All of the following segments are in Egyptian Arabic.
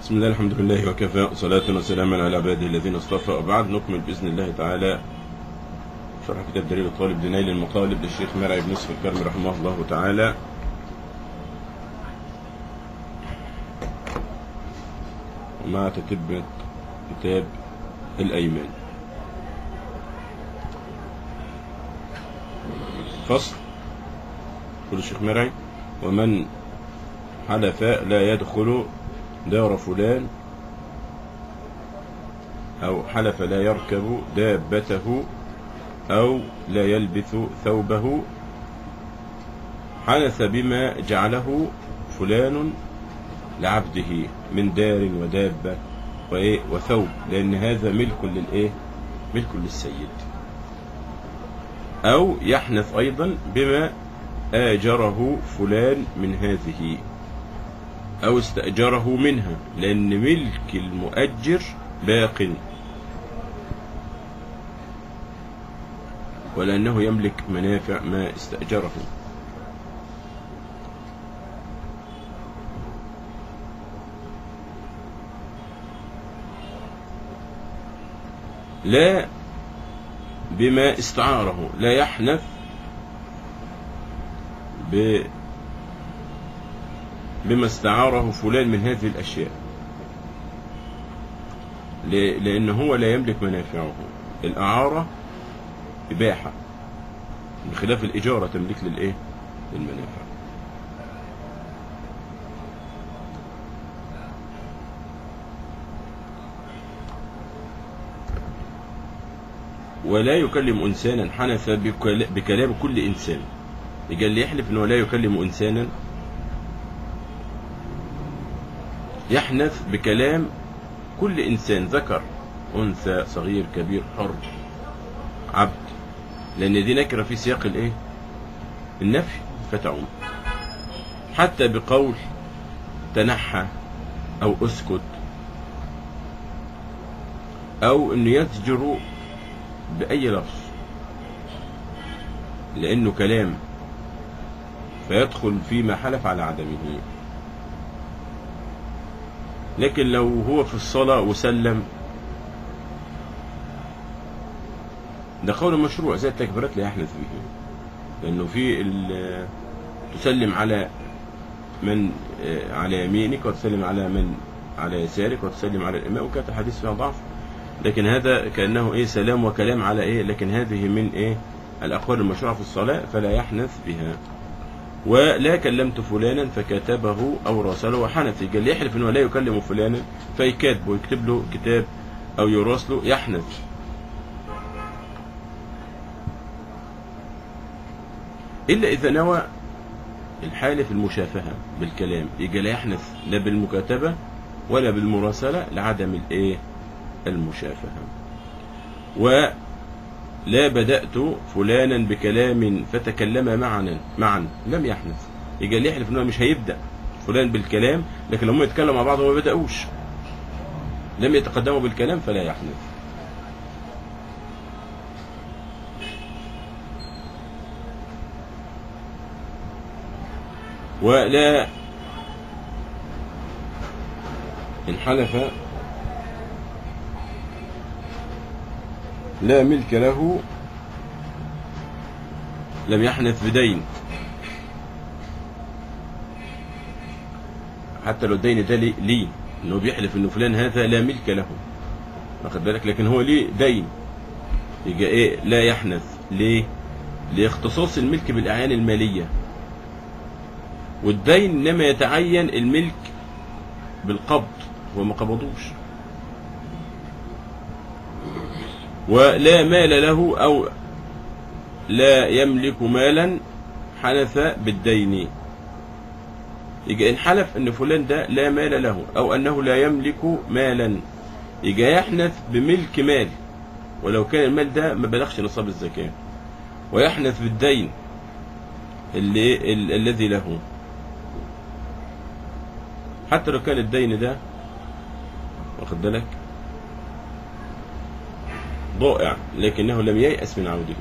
بسم الله الحمد لله وكفى وصلاة وسلاما على عباده الذين اصطفى وبعد نكمل بإذن الله تعالى شرح كتاب دليل الطالب لنيل المطالب للشيخ مرعي بن يوسف الكرمي رحمه الله تعالى ومع تتبة كتاب الأيمان فصل يقول الشيخ مرعي ومن حلف لا يدخل دار فلان أو حلف لا يركب دابته أو لا يلبث ثوبه حنث بما جعله فلان لعبده من دار ودابة وإيه وثوب لأن هذا ملك للإيه ملك للسيد أو يحنث أيضا بما آجره فلان من هذه أو استأجره منها لأن ملك المؤجر باق ولأنه يملك منافع ما استأجره لا بما استعاره لا يحنث ب بما استعاره فلان من هذه الأشياء لأن هو لا يملك منافعه الأعارة إباحة بخلاف الإجارة تملك للإيه للمنافع ولا يكلم إنسانا حنث بكلام كل إنسان يجي اللي يحلف أنه لا يكلم إنسانا يحنث بكلام كل إنسان ذكر أنثى صغير كبير حر عبد لأن دي نكرة في سياق الإيه النفي فتعم حتى بقول تنحى أو أسكت أو أنه يزجر بأي لفظ لأنه كلام فيدخل فيما حلف على عدمه لكن لو هو في الصلاة وسلم ده قول مشروع زي التكبيرات لا يحنث به لأنه في تسلم على من على يمينك وتسلم على من على يسارك وتسلم على الإمام وكانت الحديث فيها ضعف لكن هذا كأنه إيه سلام وكلام على إيه لكن هذه من إيه الأقوال المشروعة في الصلاة فلا يحنث بها ولا كلمت فلانا فكتبه أو راسله وحنث قال يحلف أنه لا يكلم فلانا فيكاتبه ويكتب له كتاب أو يراسله يحنث إلا إذا نوى الحالف المشافهة بالكلام يجي لا يحنث لا بالمكاتبة ولا بالمراسلة لعدم الإيه المشافهة ولا بدأت فلانا بكلام فتكلم معنا معا لم يحنث يجي اللي يحلف انه مش هيبدأ فلان بالكلام لكن لما يتكلموا مع بعض وما بدأوش لم يتقدموا بالكلام فلا يحنث ولا إن حلف لا ملك له لم يحنث بدين حتى لو الدين ده لي انه بيحلف انه فلان هذا لا ملك له واخد بالك لكن هو ليه دين يبقى ايه لا يحنث ليه لاختصاص الملك بالاعيان الماليه والدين انما يتعين الملك بالقبض هو ما قبضوش ولا مال له أو لا يملك مالا حنث بالدين يجي إن حلف أن فلان ده لا مال له أو أنه لا يملك مالا يجي يحنث بملك مال ولو كان المال ده ما بلغش نصاب الزكاة ويحنث بالدين اللي ال الذي له حتى لو كان الدين ده واخد بالك ضائع لكنه لم ييأس من عوده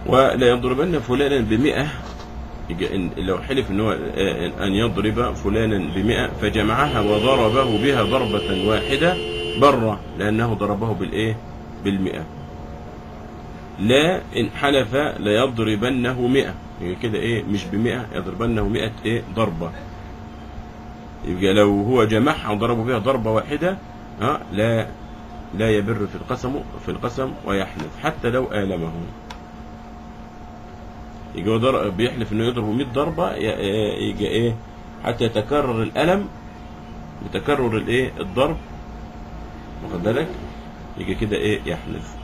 ولا يضربن فلانا بمئة يجي إن- لو حلف ان هو آه، ان يضرب فلانا بمئة فجمعها وضربه بها ضربة واحدة بر لانه ضربه بالايه بالمئة لا ان حلف ليضربنه مئة يبقى كده ايه مش بمئة يضربنه مئة ايه ضربة يبقى لو هو جمعها وضربه بها ضربة واحدة ها لا لا يبر في القسم في القسم ويحلف حتى لو آلمه يجي هو ضر- بيحلف انه يضرب 100 ضربة ي- يجي ايه حتى يتكرر الألم بتكرر الايه الضرب واخد بالك يجي كده ايه يحلف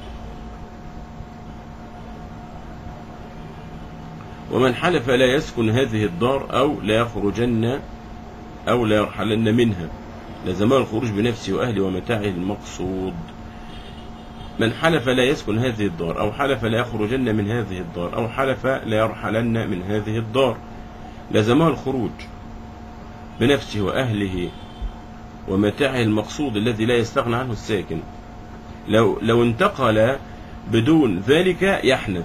ومن حلف لا يسكن هذه الدار أو لا يخرجن أو لا يرحلن منها لزمه الخروج بنفسه وأهله ومتاعه المقصود من حلف لا يسكن هذه الدار أو حلف لا يخرجن من هذه الدار أو حلف لا يرحلن من هذه الدار لزمه الخروج بنفسه وأهله ومتاعه المقصود الذي لا يستغنى عنه الساكن لو لو انتقل بدون ذلك يحنث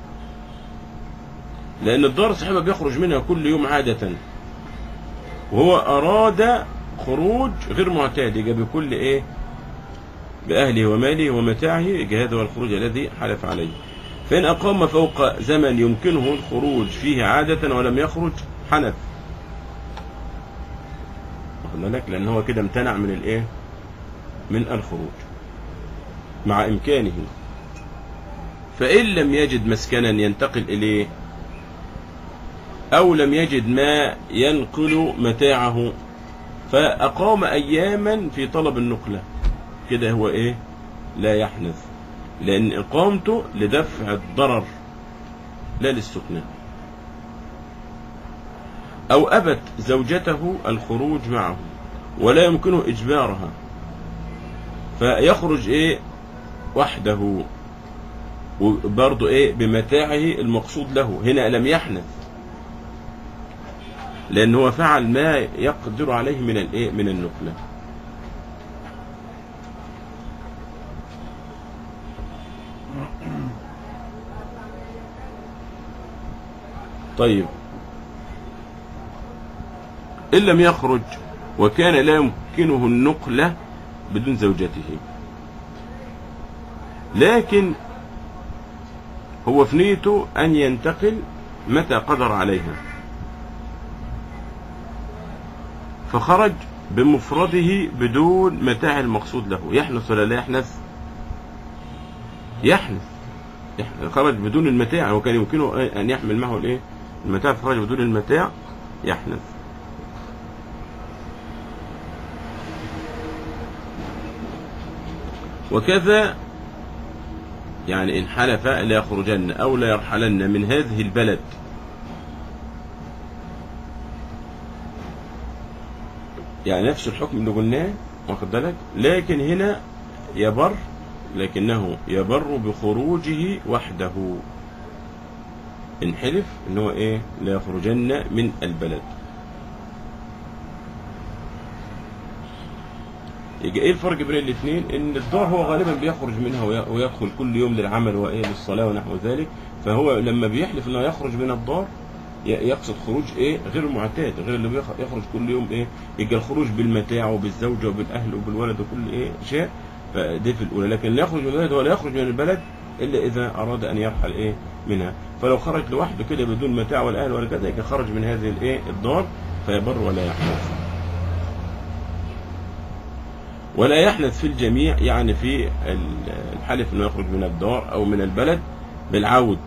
لأن الدار صاحبها بيخرج منها كل يوم عادة وهو أراد خروج غير معتاد يجي بكل إيه بأهله وماله ومتاعه يجي هذا هو الخروج الذي حلف عليه فإن أقام فوق زمن يمكنه الخروج فيه عادة ولم يخرج حنث واخد بالك لأن هو كده امتنع من الإيه من الخروج مع إمكانه فإن لم يجد مسكنا ينتقل إليه أو لم يجد ما ينقل متاعه فأقام أياما في طلب النقلة كده هو إيه لا يحنث لأن إقامته لدفع الضرر لا للسكنى أو أبت زوجته الخروج معه ولا يمكنه إجبارها فيخرج إيه وحده وبرضه إيه بمتاعه المقصود له هنا لم يحنث لأن هو فعل ما يقدر عليه من الإيه من النقلة طيب إن لم يخرج وكان لا يمكنه النقلة بدون زوجته لكن هو في نيته أن ينتقل متى قدر عليها فخرج بمفرده بدون متاع المقصود له يحنث ولا لا يحنث يحنث يحنث. خرج بدون المتاع وكان يمكنه أن يحمل معه الإيه المتاع فخرج بدون المتاع يحنث وكذا يعني إن حلف لا يخرجن أو لا يرحلن من هذه البلد يعني نفس الحكم اللي قلناه واخد بالك لكن هنا يبر لكنه يبر بخروجه وحده إن حلف إن هو إيه لا يخرجن من البلد يبقى ايه الفرق بين الاثنين ان الدار هو غالبا بيخرج منها وي- ويدخل كل يوم للعمل وايه للصلاه ونحو ذلك فهو لما بيحلف انه يخرج من الدار ي- يقصد خروج ايه غير معتاد غير اللي بيخ- يخرج كل يوم ايه يبقى الخروج بالمتاع وبالزوجه وبالاهل وبالولد وكل ايه شيء فدي في الاولى لكن لا يخرج من البلد ولا يخرج من البلد الا اذا اراد ان يرحل ايه منها فلو خرج لوحده كده بدون متاع ولا اهل ولا كذا يبقى خرج من هذه الايه الدار فيبر ولا يحنث ولا يحنث في الجميع يعني في ال- الحلف انه يخرج من الدار او من البلد بالعود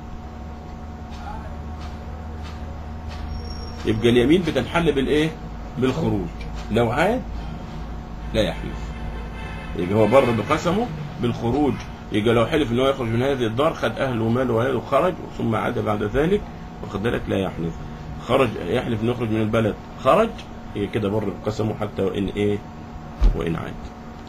يبقى اليمين بتنحل بالايه بالخروج لو عاد لا يحلف يبقى هو بر بقسمه بالخروج يبقى لو حلف انه يخرج من هذه الدار خد اهله وماله وعياله وخرج ثم عاد بعد ذلك واخد بالك لا يحلف خرج يحلف انه يخرج من البلد خرج يبقى كده بر بقسمه حتى وان ايه وإن عاد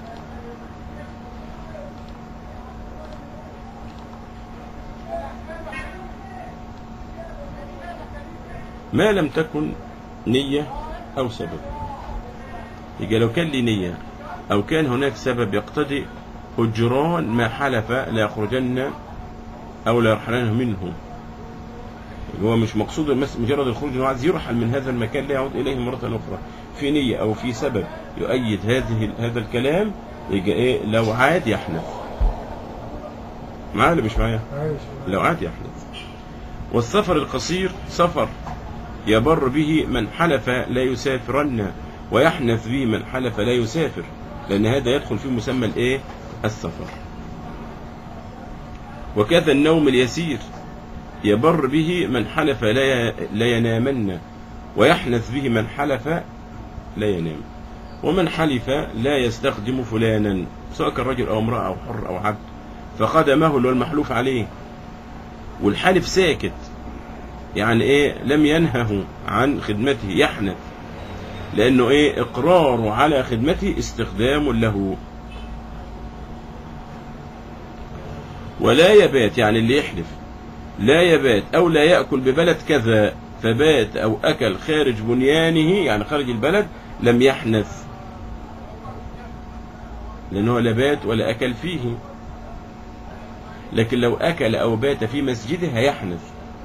ما لم تكن نية أو سبب يبقى لو كان لي نية أو كان هناك سبب يقتضي هجران ما حلف لا يخرجن أو لا يرحلنه منه هو مش مقصود المس- مجرد الخروج انه عايز يرحل من هذا المكان لا يعود اليه مره اخرى في نيه او في سبب يؤيد هذه هذا الكلام يبقى ايه لو عاد يحنث معايا ولا مش معايا عايش لو عاد يحنث والسفر القصير سفر يبر به من حلف لا يسافرن ويحنث به من حلف لا يسافر لأن هذا يدخل في مسمى الإيه؟ السفر وكذا النوم اليسير يبر به من حلف لا ي- لا ينامن ويحنث به من حلف لا ينام ومن حلف لا يستخدم فلانا سواء كان رجل أو امرأة أو حر أو عبد فقدمه اللي هو المحلوف عليه والحالف ساكت يعني ايه لم ينهه عن خدمته يحنث لانه ايه اقراره على خدمته استخدام له ولا يبات يعني اللي يحلف لا يبات او لا ياكل ببلد كذا فبات او اكل خارج بنيانه يعني خارج البلد لم يحنث لانه لا بات ولا اكل فيه لكن لو أكل أو بات في مسجده هيحنث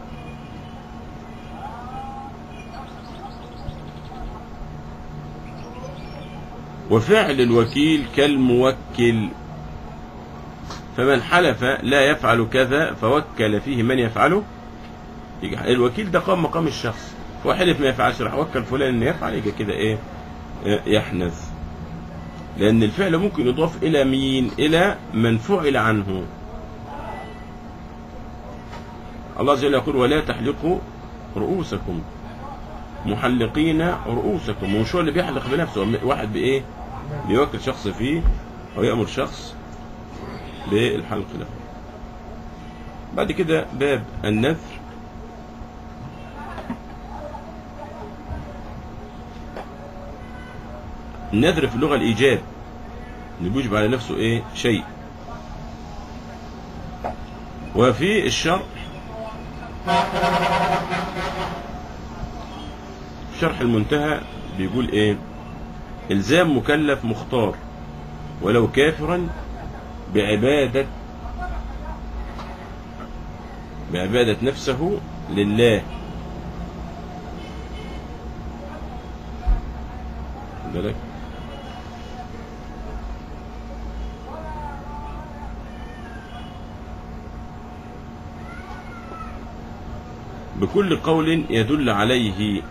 وفعل الوكيل كالموكل فمن حلف لا يفعل كذا فوكل فيه من يفعله يجي الوكيل ده قام مقام الشخص هو حلف ما يفعلش راح وكل فلان انه يفعل يجي كده ايه آه، يحنث لأن الفعل ممكن يضاف إلى مين؟ إلى من فعل عنه الله عز وجل يقول ولا تحلقوا رؤوسكم محلقين رؤوسكم ومش هو اللي بيحلق بنفسه هو واحد بايه بيوكل شخص فيه او يامر شخص بالحلق له بعد كده باب النذر النذر في اللغه الايجاب اللي بيوجب على نفسه ايه شيء وفي الشرع شرح المنتهى بيقول ايه الزام مكلف مختار ولو كافرا بعبادة بعبادة نفسه لله خد بالك بكل قول يدل عليه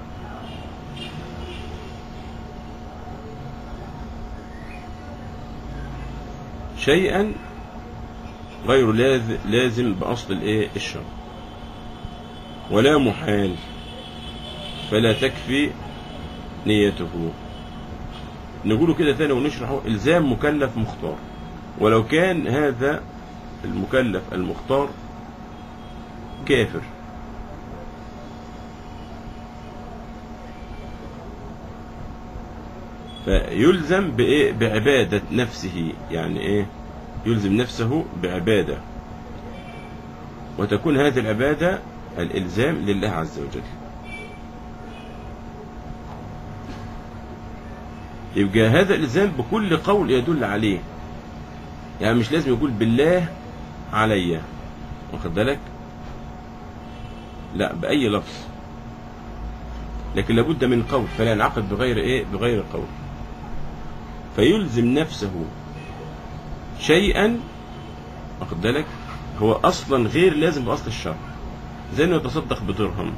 شيئا غير لاز- لازم بأصل الايه الشرع ولا محال فلا تكفي نيته نقوله كده تاني ونشرحه الزام مكلف مختار ولو كان هذا المكلف المختار كافر فيلزم بإيه؟ بعبادة نفسه يعني إيه يلزم نفسه بعبادة وتكون هذه العبادة الإلزام لله عز وجل يبقى هذا الإلزام بكل قول يدل عليه يعني مش لازم يقول بالله علي واخد بالك لا بأي لفظ لكن لابد من قول فلا ينعقد بغير ايه بغير قول فيلزم نفسه شيئا واخد بالك هو اصلا غير لازم باصل الشرع زي انه يتصدق بدرهم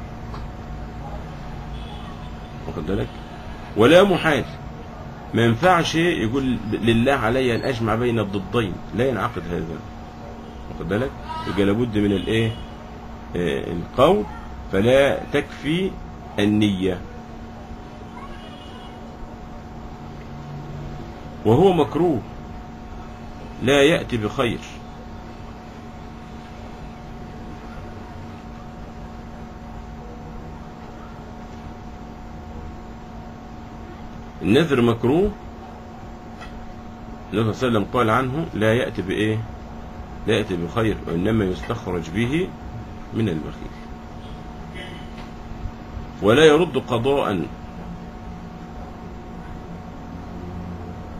واخد بالك ولا محال ما ينفعش يقول لله علي ان اجمع بين الضدين لا ينعقد هذا واخد بالك يبقى لابد من الايه آه، القول فلا تكفي النية وهو مكروه لا يأتي بخير النذر مكروه النبي صلى الله عليه وسلم قال عنه لا يأتي بإيه لا يأتي بخير وإنما يستخرج به من البخيل ولا يرد قضاء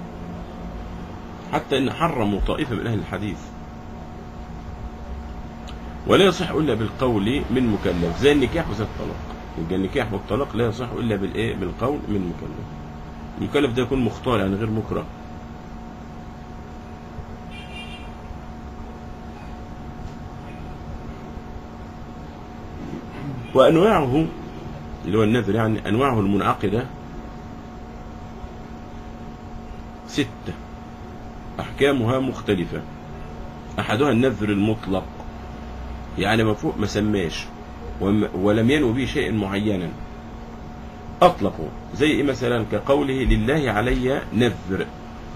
حتى ان حرموا طائفه من اهل الحديث ولا يصح الا بالقول من مكلف زي النكاح وزي الطلاق يبقى النكاح والطلاق لا يصح الا بالايه بالقول من مكلف المكلف ده يكون مختار يعني غير مكره وانواعه اللي هو النذر يعني انواعه المنعقده سته احكامها مختلفه احدها النذر المطلق يعني مفروض ما سماش وم- ولم ينو به شيء معينا أطلقه زي إيه مثلا كقوله لله علي نذر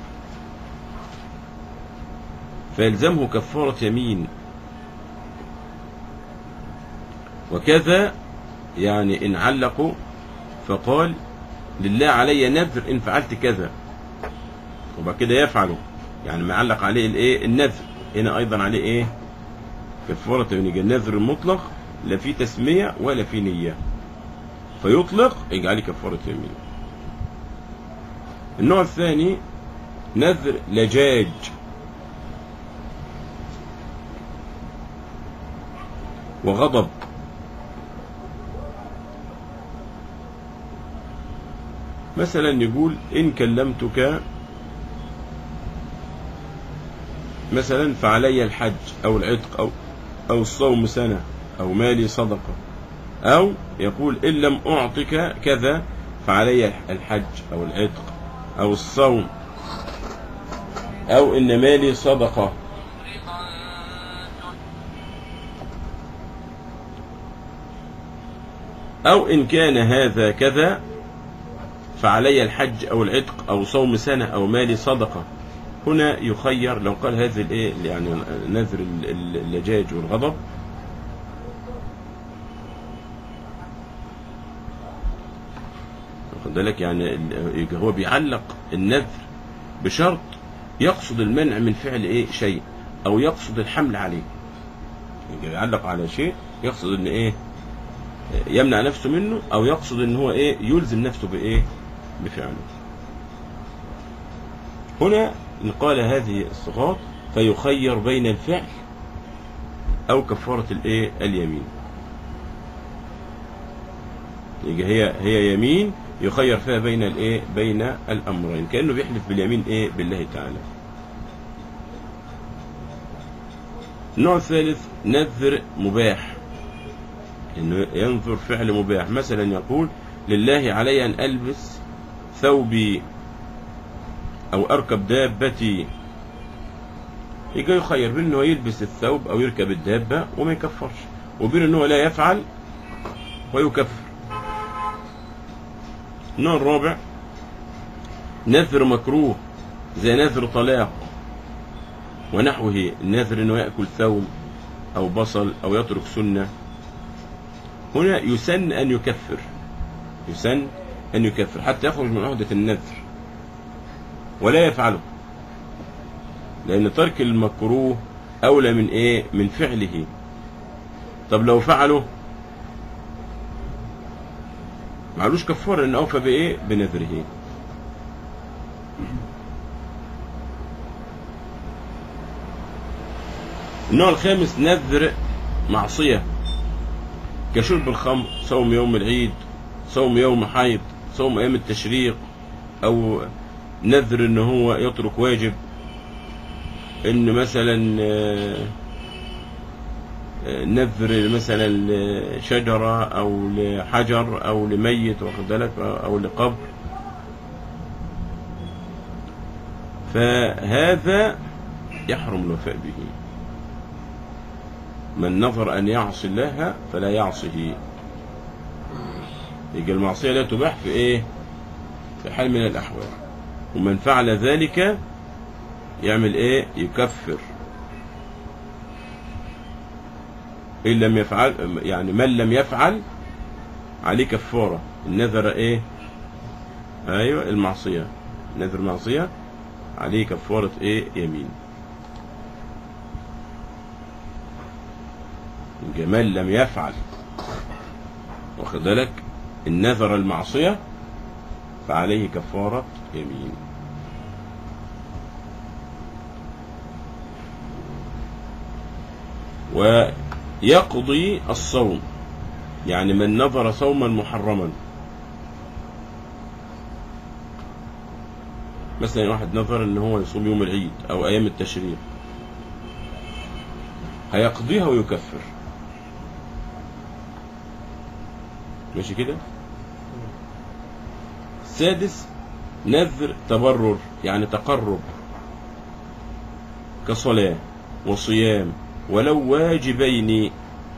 فيلزمه كفارة يمين وكذا يعني إن علقوا فقال لله علي نذر إن فعلت كذا وبعد كده يفعله يعني ما علق عليه الايه النذر هنا ايضا عليه ايه كفارة يمين النذر المطلق لا في تسمية ولا في نية فيطلق يجعل كفارة يمين النوع الثاني نذر لجاج وغضب مثلا يقول إن كلمتك مثلا فعلي الحج أو العتق أو أو الصوم سنة أو مالي صدقة أو يقول إن لم أعطك كذا فعلي الحج أو العتق أو الصوم أو إن مالي صدقة أو إن كان هذا كذا فعلي الحج أو العتق أو صوم سنة أو مالي صدقة هنا يخير لو قال هذه الايه يعني نذر اللجاج والغضب واخد بالك يعني ال- هو بيعلق النذر بشرط يقصد المنع من فعل ايه شيء او يقصد الحمل عليه يعني يعلق على شيء يقصد ان ايه يمنع نفسه منه او يقصد ان هو ايه يلزم نفسه بايه بفعله هنا إن قال هذه الصفات فيخير بين الفعل أو كفارة الإيه اليمين يبقى هي هي يمين يخير فيها بين الإيه بين الأمرين كأنه بيحلف باليمين إيه بالله تعالى النوع الثالث نذر مباح إنه ينظر فعل مباح مثلا يقول لله علي أن ألبس ثوبي او اركب دابتي يجي يخير بين انه يلبس الثوب او يركب الدابه وما يكفرش وبين انه لا يفعل ويكفر النوع الرابع نذر مكروه زي نذر طلاق ونحوه النذر انه ياكل ثوم او بصل او يترك سنه هنا يسن ان يكفر يسن ان يكفر حتى يخرج من عهده النذر ولا يفعله لأن ترك المكروه أولى من إيه من فعله طب لو فعله معلوش كفارة لأن أوفى بإيه بنذره النوع الخامس نذر معصية كشرب الخمر صوم يوم العيد صوم يوم حيض صوم أيام التشريق أو نذر ان هو يترك واجب ان مثلا آه، آه، نذر مثلا لشجرة او لحجر او لميت واخد بالك او لقبر فهذا يحرم الوفاء به من نظر ان يعصي الله فلا يعصه يبقى المعصية لا تباح في ايه في حال من الاحوال ومن فعل ذلك يعمل ايه يكفر ان لم يفعل يعني من لم يفعل عليه كفارة النذر ايه ايوه المعصية نذر معصية عليه كفارة ايه يمين من لم يفعل واخد بالك النذر المعصية فعليه كفارة يمين يقضي الصوم يعني من نظر صوما محرما مثلا واحد نظر ان هو يصوم يوم العيد او ايام التشريق هيقضيها ويكفر ماشي كده السادس نذر تبرر يعني تقرب كصلاة وصيام ولو واجبين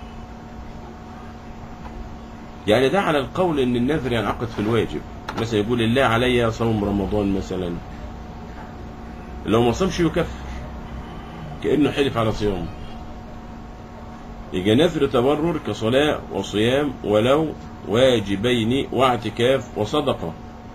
يعني ده على القول ان النذر ينعقد في الواجب مثلا يقول الله علي صوم رمضان مثلا لو ما صامش يكفر كأنه حلف على صيامه يجي نذر تبرر كصلاة وصيام ولو واجبين واعتكاف وصدقة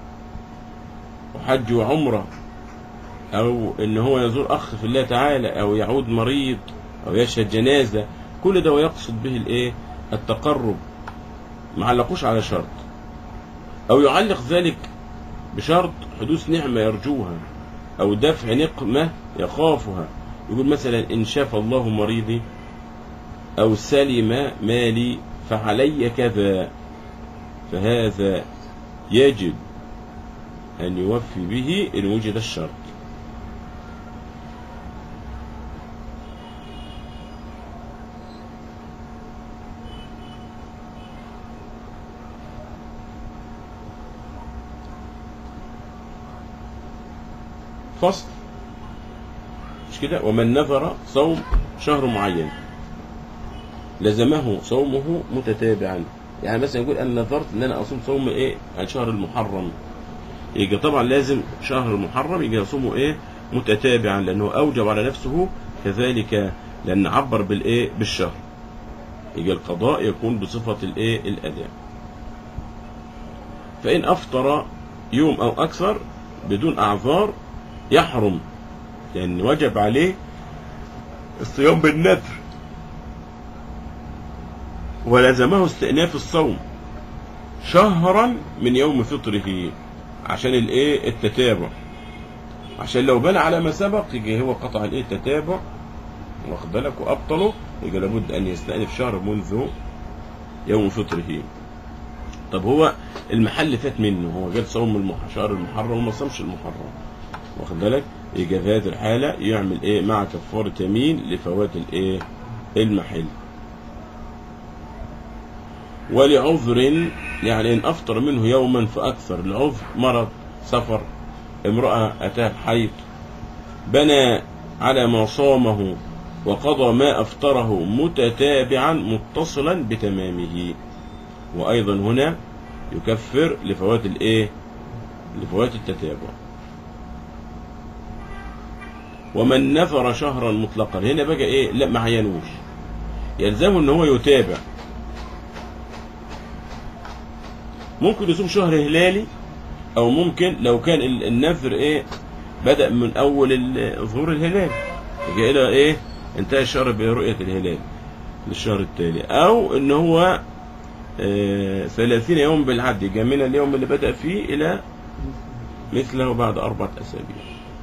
وحج وعمرة أو إن هو يزور أخ في الله تعالى أو يعود مريض أو يشهد جنازة كل ده ويقصد به الإيه التقرب ما علقوش على شرط أو يعلق ذلك بشرط حدوث نعمة يرجوها أو دفع نقمة يخافها يقول مثلا إن شاف الله مريضي أو سلم مالي فعلي كذا فهذا يجب أن يوفي به إن وجد الشرط فصل مش كده ومن نذر صوم شهر معين لزمه صومه متتابعا يعني مثلا يقول انا نذرت ان انا اصوم صوم ايه عن شهر المحرم يجي طبعا لازم شهر المحرم يجي يصومه ايه متتابعا لانه اوجب على نفسه كذلك لان عبر بالايه بالشهر يجي القضاء يكون بصفه الايه الاداء فان افطر يوم او اكثر بدون اعذار يحرم لان وجب عليه الصيام بالنذر ولزمه استئناف الصوم شهرا من يوم فطره عشان الايه التتابع عشان لو بنى على ما سبق يجي هو قطع الايه التتابع واخد بالك وابطله يجي لابد ان يستأنف شهر منذ يوم فطره طب هو المحل فات منه هو جاب صوم المح... شهر المحرم وما صامش المحرم واخد بالك يجي في هذه الحالة يعمل ايه مع كفارة يمين لفوات الايه المحل ولعذر يعني إن أفطر منه يوما فأكثر لعذر مرض سفر امرأة أتاه حيض بنى على ما صامه وقضى ما أفطره متتابعا متصلا بتمامه وأيضا هنا يكفر لفوات الإيه لفوات التتابع ومن نفر شهرا مطلقا هنا بقى إيه لا ما عينوش يلزمه ان هو يتابع ممكن يصوم شهر هلالي او ممكن لو كان ال- النذر ايه بدأ من اول ال- ظهور الهلال يجي الى ايه انتهى الشهر برؤية الهلال للشهر التالي او ان هو آه، ثلاثين يوم بالعد يجي من اليوم اللي بدأ فيه الى مثله بعد اربعة اسابيع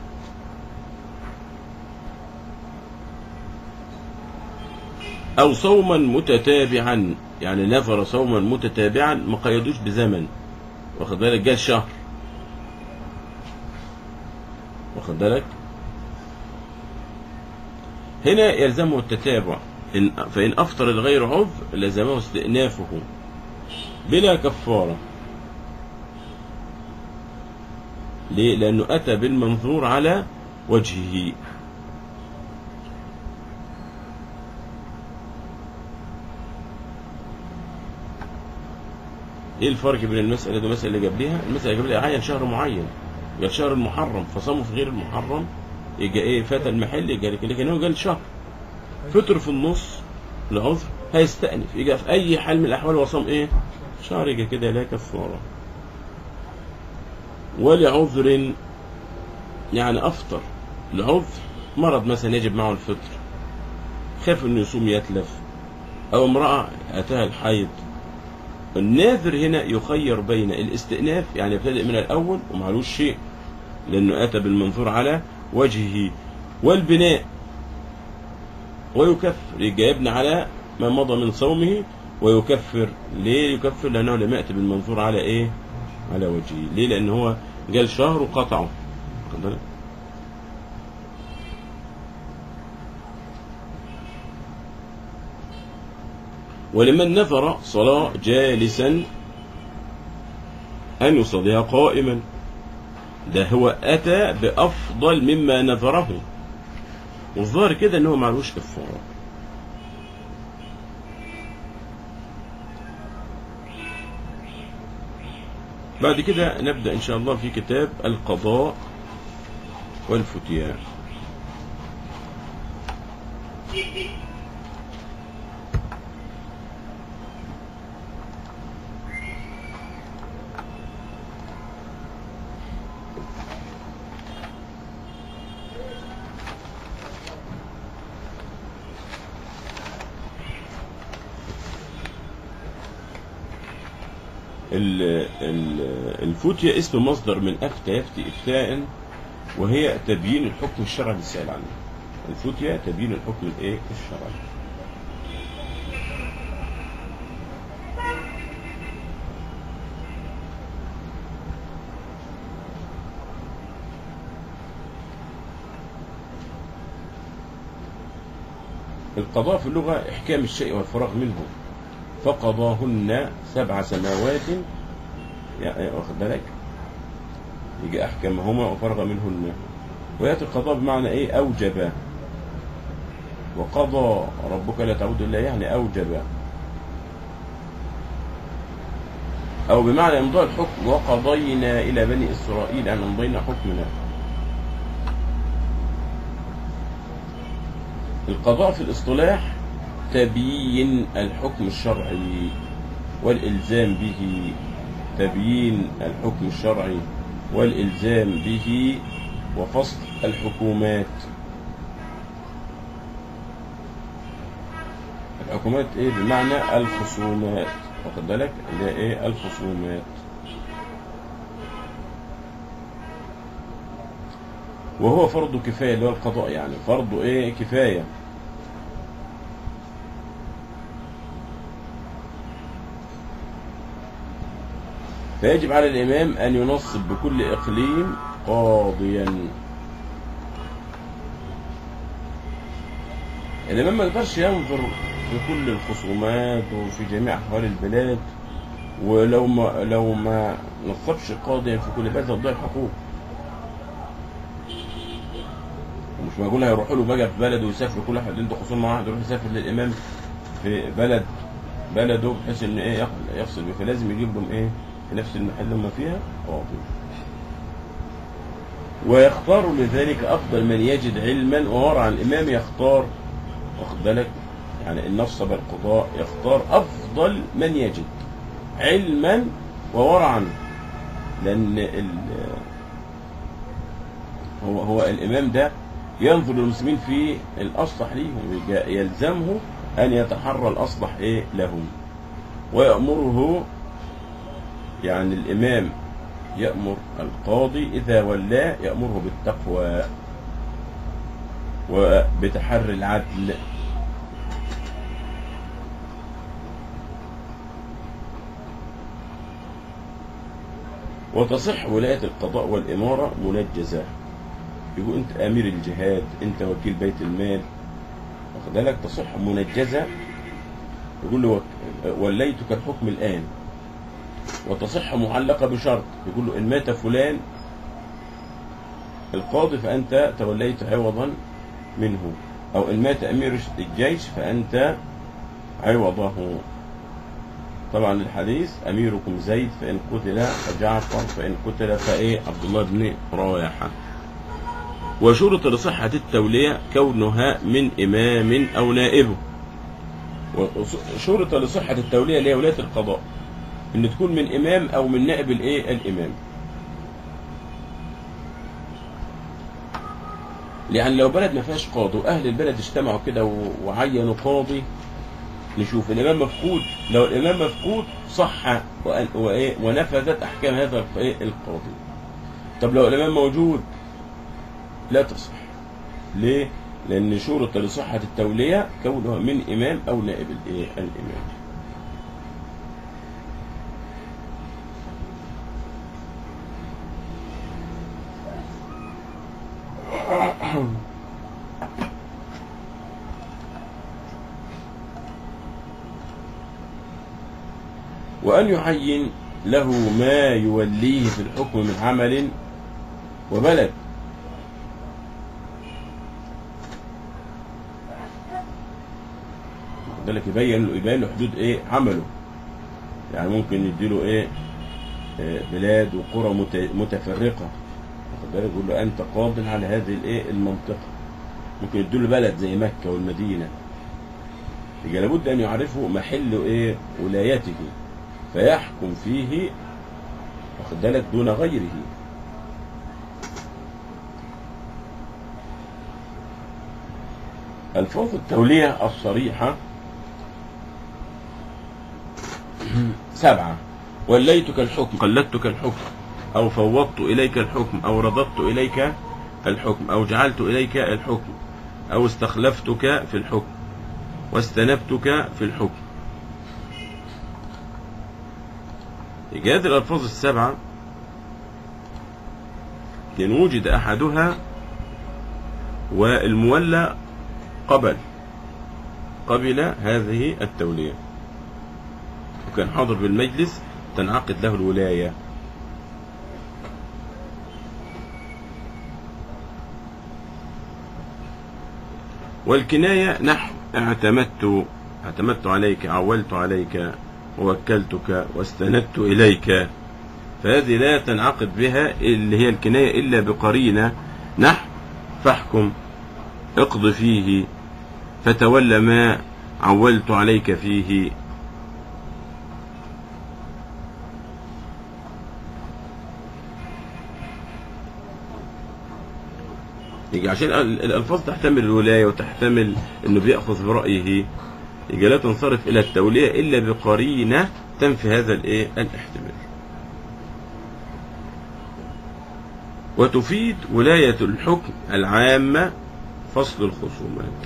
أو صوما متتابعا يعني نفر صوما متتابعا ما قيدوش بزمن واخد بالك جاء شهر واخد بالك هنا يلزمه التتابع إن فإن أفطر الغير عذر لزمه استئنافه بلا كفارة ليه؟ لأنه أتى بالمنظور على وجهه ايه الفرق بين المسألة دي والمسألة اللي قبلها؟ المسألة اللي قبلها عين شهر معين قال شهر المحرم فصاموا في غير المحرم يجي ايه فات المحل يجي لكن لكن هو قال شهر فطر في النص العذر هيستأنف يجي في أي حال من الأحوال وصام ايه؟ شهر يجي كده لا كفارة ولعذر يعني أفطر لعذر مرض مثلا يجب معه الفطر خاف انه يصوم يتلف او امرأة اتاها الحيض الناذر هنا يخير بين الاستئناف يعني يبتدئ من الاول ومعلوش شيء لانه اتى بالمنظور على وجهه والبناء ويكفر يبقى يبني على ما مضى من صومه ويكفر ليه يكفر لأنه لم يأتي بالمنظور على إيه على وجهه ليه لأن هو جال شهر وقطعه واخد بالك؟ ولمن نذر صلاة جالسا أن يصليها قائما ده هو أتى بأفضل مما نذره والظاهر كده إن هو معلوش كفارة بعد كده نبدأ إن شاء الله في كتاب القضاء والفتيان ال- ال- الفتية اسم مصدر من أفتى يفتي إفتاء وهي تبيين الحكم الشرعي للسائل عنه الفتية تبيين الحكم الايه الشرعي القضاء في اللغة إحكام الشيء والفراغ منه فقضاهن سبع سماوات يعني واخد بالك يجي أحكمهما وفرغ منهن ويأتي القضاء بمعنى إيه أوجب وقضى ربك لا تعبد إلا إياه يعني أوجب أو بمعنى إمضاء الحكم وقضينا إلى بني إسرائيل أن أمضينا حكمنا القضاء في الاصطلاح تبيين الحكم الشرعي والإلزام به تبيين الحكم الشرعي والإلزام به وفصل الحكومات الحكومات ايه بمعنى الخصومات واخد بالك اللي هي ايه الخصومات وهو فرض كفاية اللي هو القضاء يعني فرض ايه كفاية فيجب على الإمام أن ينصب بكل إقليم قاضيا الإمام ما يقدرش ينظر في كل الخصومات وفي جميع أحوال البلاد ولو ما لو ما نصبش قاضيا في كل بلد هتضيع الحقوق ومش معقول هيروحوا له بقى في بلد ويسافر كل واحد عنده خصوم مع واحد يروح يسافر للإمام في بلد بلده بحيث ان ايه يق- يفصل بيه فلازم يجيب لهم ايه في نفس المحل اللي هم فيها قاضي ويختار لذلك افضل من يجد علما وورع الامام يختار واخد بالك يعني ان نصب القضاء يختار افضل من يجد علما وورعا لان ال هو هو الامام ده ينظر للمسلمين في الاصلح ليهم يجا- يلزمه ان يتحرى الاصلح ايه لهم ويأمره يعني الامام يأمر القاضي اذا ولاه يأمره بالتقوى وبتحري العدل وتصح ولاية القضاء والإمارة منجزة يقول أنت أمير الجهاد أنت وكيل بيت المال واخد بالك تصح منجزة يقول له وك- وليتك الحكم الآن وتصح معلقة بشرط يقول له إن مات فلان القاضي فأنت توليت عوضا منه أو إن مات أمير الجيش فأنت عوضه طبعا الحديث أميركم زيد فإن قتل فجعفر فإن قتل فإيه عبد الله بن رواحة وشرط لصحة التولية كونها من إمام أو نائبه وشرط لصحة التولية اللي هي ولاية القضاء إن تكون من إمام أو من نائب الإيه الإمام يعني لو بلد ما فيهاش قاضي وأهل البلد اجتمعوا كده و- وعينوا قاضي نشوف الإمام مفقود لو الإمام مفقود صح وأن- وإيه ونفذت أحكام هذا الإيه القاضي طب لو الإمام موجود لا تصح ليه؟ لأن شرط لصحة التولية كونها من إمام أو نائب الإيه؟ الإمام وأن يعين له ما يوليه في الحكم من عمل وبلد ذلك يبين له يبين له حدود ايه عمله يعني ممكن يديله ايه آه، بلاد وقرى مت- متفرقه واخد بالك يقول له انت قاض على هذه الايه المنطقه ممكن يديله بلد زي مكه والمدينه يبقى لابد ان يعرفه محل ايه ولايته فيحكم فيه واخد بالك دون غيره الفاظ التوليه الصريحه سبعة وليتك الحكم قلدتك الحكم أو فوضت إليك الحكم أو رددت إليك الحكم أو جعلت إليك الحكم أو استخلفتك في الحكم واستنبتك في الحكم إيجاد الألفاظ السبعة إن وجد أحدها والمولى قبل قبل هذه التولية وكان حاضر بالمجلس تنعقد له الولاية والكناية نحو اعتمدت اعتمدت عليك عولت عليك ووكلتك واستندت إليك فهذه لا تنعقد بها اللي هي الكناية إلا بقرينة نحو فاحكم اقض فيه فتولى ما عولت عليك فيه يجي عشان ال- الألفاظ تحتمل الولاية وتحتمل أنه بيأخذ برأيه يجي لا تنصرف إلى التولية إلا بقرينة تنفي هذا الإيه الاحتمال وتفيد ولاية الحكم العامة فصل الخصومات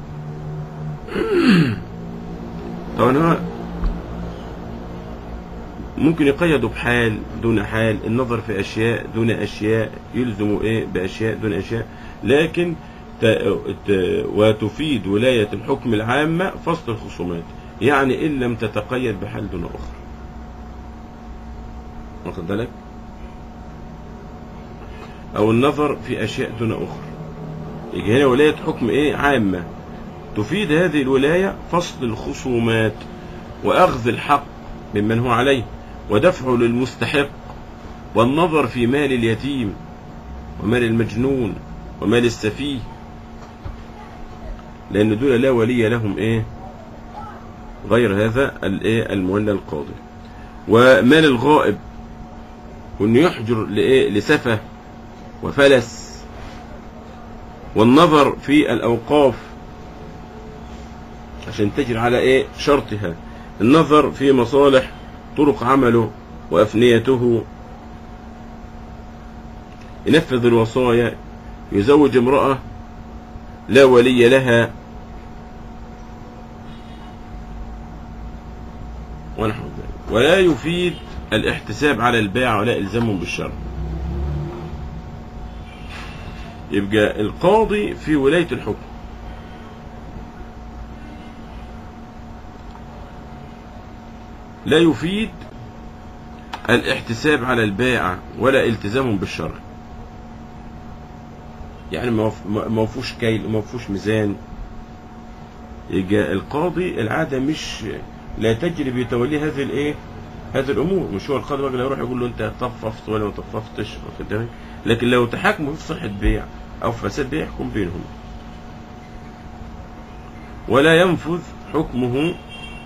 طبعا هو ممكن يقيدوا بحال دون حال النظر في أشياء دون أشياء يلزم إيه بأشياء دون أشياء لكن ت... ت... وتفيد ولاية الحكم العامة فصل الخصومات يعني إن لم تتقيد بحال دون أخرى واخد بالك أو النظر في أشياء دون أخرى يجي هنا ولاية حكم إيه عامة تفيد هذه الولاية فصل الخصومات وأخذ الحق ممن هو عليه ودفعه للمستحق والنظر في مال اليتيم ومال المجنون ومال السفيه لأن دول لا ولي لهم إيه غير هذا الإيه المولى القاضي ومال الغائب وإنه يحجر لإيه لسفه وفلس والنظر في الأوقاف عشان تجري على إيه شرطها النظر في مصالح طرق عمله وأفنيته ينفذ الوصايا يزوج امرأة لا ولي لها ونحو ذلك ولا يفيد الاحتساب على البيع ولا إلزامهم بالشرع يبقى القاضي في ولاية الحكم لا يفيد الاحتساب على البائع ولا التزامهم بالشرع يعني ما وف- ما- ما فيهوش كيل وما فيهوش ميزان يبقى القاضي العاده مش لا تجري بتوليه هذه الايه هذه الامور مش هو القاضي بقى لا يروح يقول له انت طففت ولا ما طففتش واخد بالك؟ لكن لو تحاكموا في صحه بيع او فساد بيع يحكم بينهم ولا ينفذ حكمه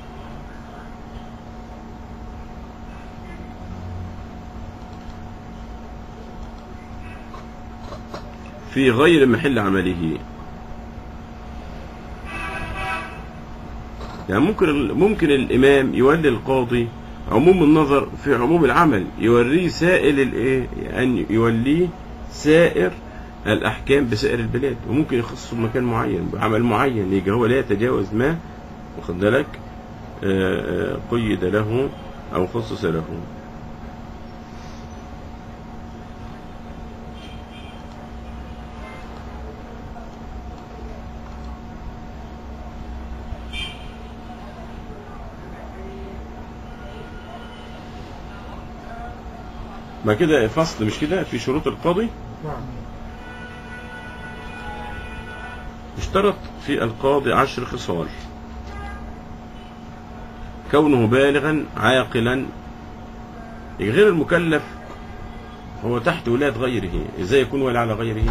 في غير محل عمله يعني ممكن ممكن الامام يولي القاضي عموم النظر في عموم العمل يوريه سائل الايه ان يوليه سائر الأحكام بسائر البلاد وممكن يخصص بمكان معين بعمل معين يجي هو لا يتجاوز ما واخد بالك آه، آه، قيد له أو خصص له ما كده فصل مش كده في شروط القاضي نعم اشترط في القاضي عشر خصال كونه بالغا عاقلا غير المكلف هو تحت ولاية غيره ازاي يكون ولي على غيره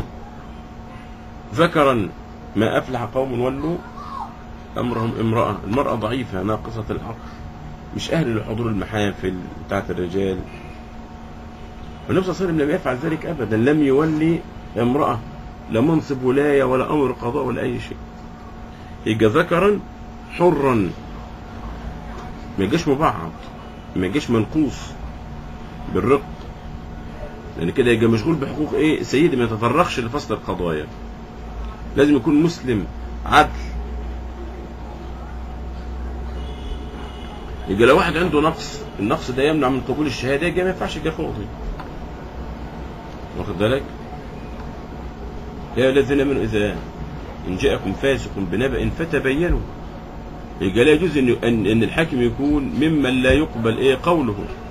ذكرا ما أفلح قوم ولوا أمرهم امرأة المرأة ضعيفة ناقصة العقل مش أهل لحضور المحافل بتاعت الرجال والنبي صلى الله عليه وسلم لم يفعل ذلك أبدا لم يولي امرأة لا منصب ولاية ولا أمر قضاء ولا أي شيء يبقى ذكرا حرا ما يجيش مبعض ما يجيش منقوص بالرق لأن كده يبقى مشغول بحقوق إيه سيدي ما يتطرقش لفصل القضايا لازم يكون مسلم عدل يبقى لو واحد عنده نقص النقص ده يمنع من قبول الشهادة يبقى ما ينفعش يبقى قاضي واخد بالك يا أيها الذين امنوا اذا ان جاءكم فاسق بنبأ فتبينوا يبقى لا يجوز ان ان إن الحاكم يكون ممن لا يقبل ايه قوله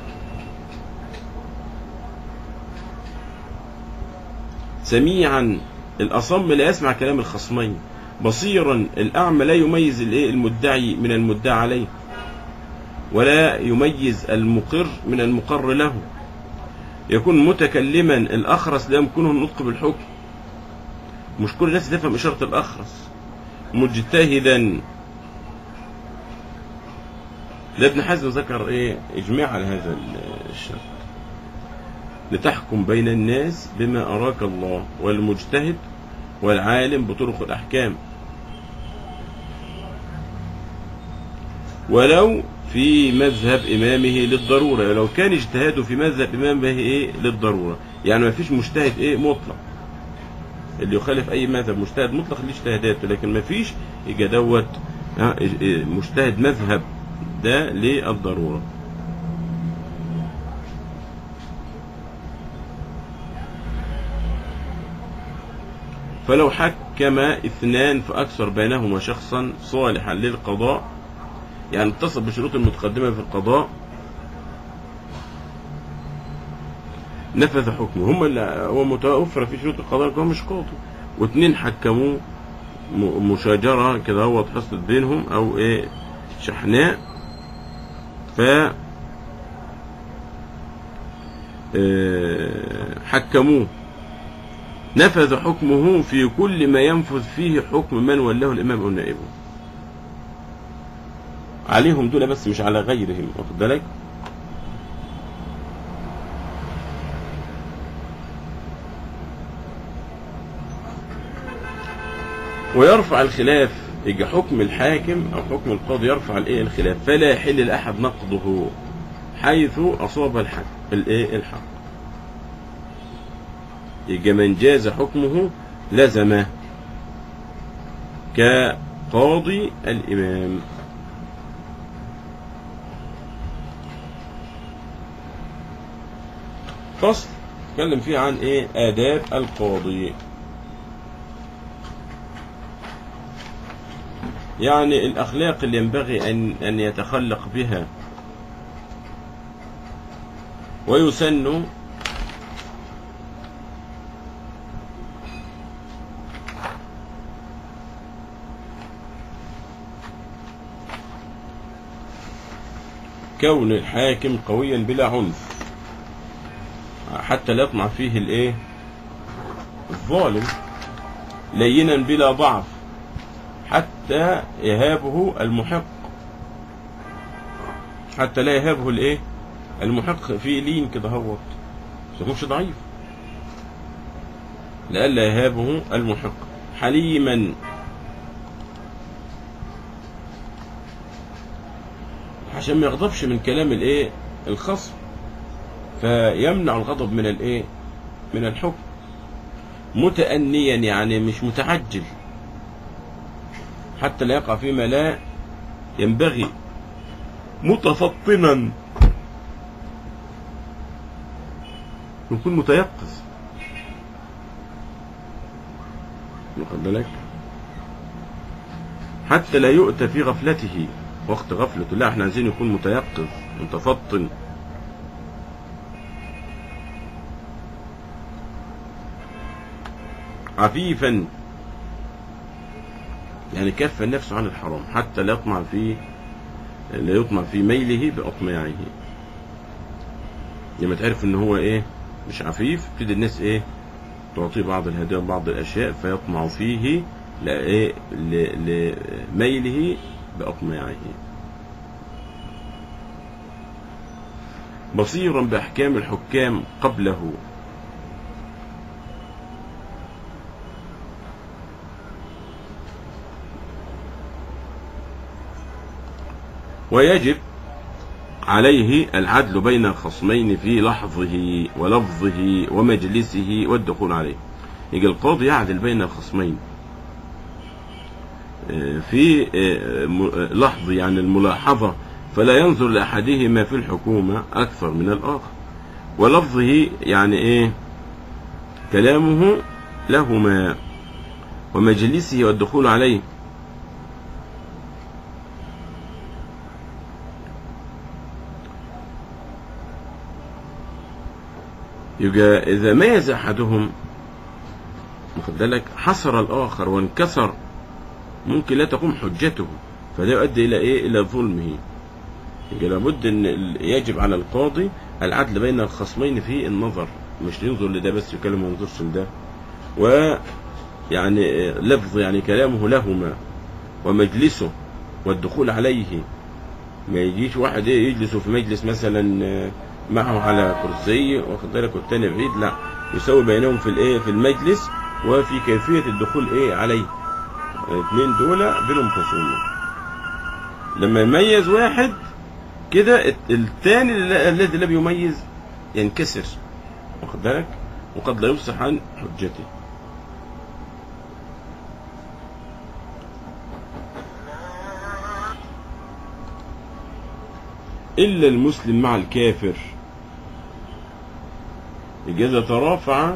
سميعا الاصم لا يسمع كلام الخصمين بصيرا الاعمى لا يميز الايه المدعي من المدعى عليه ولا يميز المقر من المقر له يكون متكلما الاخرس لا يمكنه النطق بالحكم مش كل الناس تفهم إشارة الأخرس مجتهدا لا ابن حزم ذكر إيه إجماع على هذا ال- الشرط لتحكم بين الناس بما أراك الله والمجتهد والعالم بطرق الأحكام ولو في مذهب إمامه للضرورة لو كان اجتهاده في مذهب إمامه إيه للضرورة يعني ما فيش مجتهد إيه مطلق اللي يخالف اي مذهب مجتهد مطلق ليه اجتهاداته لكن ما فيش يبقى دوت ها، مجتهد مذهب ده للضروره فلو حكم اثنان فاكثر بينهما شخصا صالحا للقضاء يعني اتصل بشروط المتقدمه في القضاء نفذ حكمه هم اللي هو متوفر في شروط القضاء هو مش قاضي واثنين حكموه م- مشاجرة كده هو حصلت بينهم او ايه شحناء ف آه، حكموه نفذ حكمه في كل ما ينفذ فيه حكم من ولاه الامام او نائبه عليهم دول بس مش على غيرهم واخد بالك ويرفع الخلاف يجي حكم الحاكم او حكم القاضي يرفع الايه الخلاف فلا يحل لاحد نقضه حيث اصاب الحق الايه الحق يجي من جاز حكمه لزمه كقاضي الامام فصل اتكلم فيه عن ايه آداب القاضي يعني الأخلاق اللي ينبغي أن أن يتخلق بها ويسن كون الحاكم قويا بلا عنف حتى لا يطمع فيه الايه الظالم لينا بلا ضعف حتى يهابه المحق حتى لا يهابه الايه المحق في لين كده هوت ما يكونش ضعيف لئلا يهابه المحق حليما عشان ما يغضبش من كلام الايه الخصم فيمنع الغضب من الايه من الحكم متأنيا يعني مش متعجل حتى لا يقع فيما لا ينبغي متفطنا يكون متيقظ واخد بالك حتى لا يؤتى في غفلته وقت غفلته لا احنا عايزين يكون متيقظ متفطن عفيفا يعني كف النفس عن الحرام حتى لا يطمع في لا يطمع في ميله بأطماعه لما تعرف ان هو ايه مش عفيف تبتدي الناس ايه تعطيه بعض الهدايا وبعض الاشياء فيطمع فيه لا ايه ل- لميله بأطماعه بصيرا بأحكام الحكام قبله ويجب عليه العدل بين الخصمين في لحظه ولفظه ومجلسه والدخول عليه يجي القاضي يعدل بين الخصمين آه، في آه، م- آه، لحظ يعني الملاحظة فلا ينظر لأحدهما في الحكومة أكثر من الآخر ولفظه يعني إيه كلامه لهما ومجلسه والدخول عليه يبقى إذا ميز أحدهم واخد بالك حصر الآخر وانكسر ممكن لا تقوم حجته فده يؤدي إلى إيه؟ إلى ظلمه يبقى لابد أن ال- يجب على القاضي العدل بين الخصمين في النظر مش ينظر لده بس يكلم وما ينظرش لده ويعني آه، لفظ يعني كلامه لهما ومجلسه والدخول عليه ما يجيش واحد ايه يجلس في مجلس مثلا آه، معه على كرسي واخد بالك والتاني بعيد لا يسوي بينهم في الايه في المجلس وفي كيفيه الدخول ايه عليه الاثنين دول بينهم خصومه لما يميز واحد كده الت- الثاني الل- الذي لم يميز ينكسر واخد بالك وقد لا يفصح عن حجته إلا المسلم مع الكافر إذا ترافع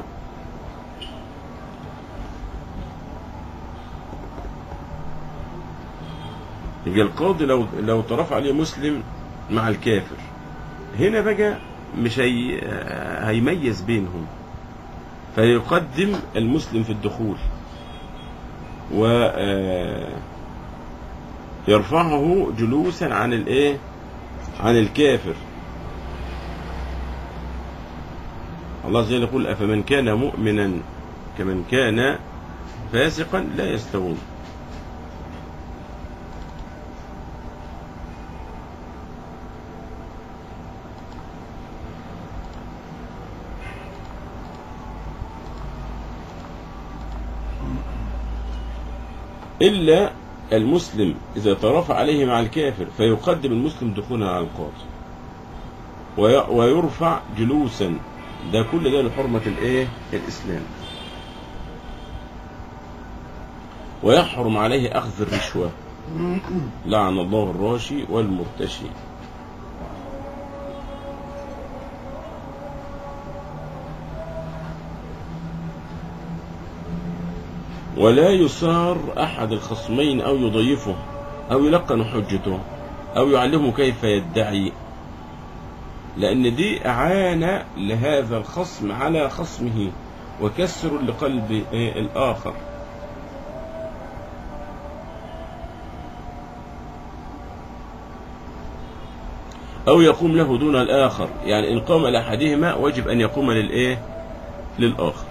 يبقى القاضي لو لو ترافع عليه مسلم مع الكافر هنا بقى مش هي هيميز بينهم فيقدم المسلم في الدخول و آه، يرفعه جلوسا عن الايه عن الكافر الله عز وجل يقول أفمن كان مؤمنا كمن كان فاسقا لا يستوون إلا المسلم إذا ترافع عليه مع الكافر فيقدم المسلم دخولا على القاضي وي- ويرفع جلوسا ده كل ده لحرمة الايه الإسلام ويحرم عليه أخذ الرشوة لعن الله الراشي والمرتشي ولا يصار أحد الخصمين أو يضيفه أو يلقن حجته أو يعلمه كيف يدعي لأن دي إعانة لهذا الخصم على خصمه وكسر لقلب إيه الآخر أو يقوم له دون الآخر يعني إن قام لأحدهما وجب أن يقوم للإيه للآخر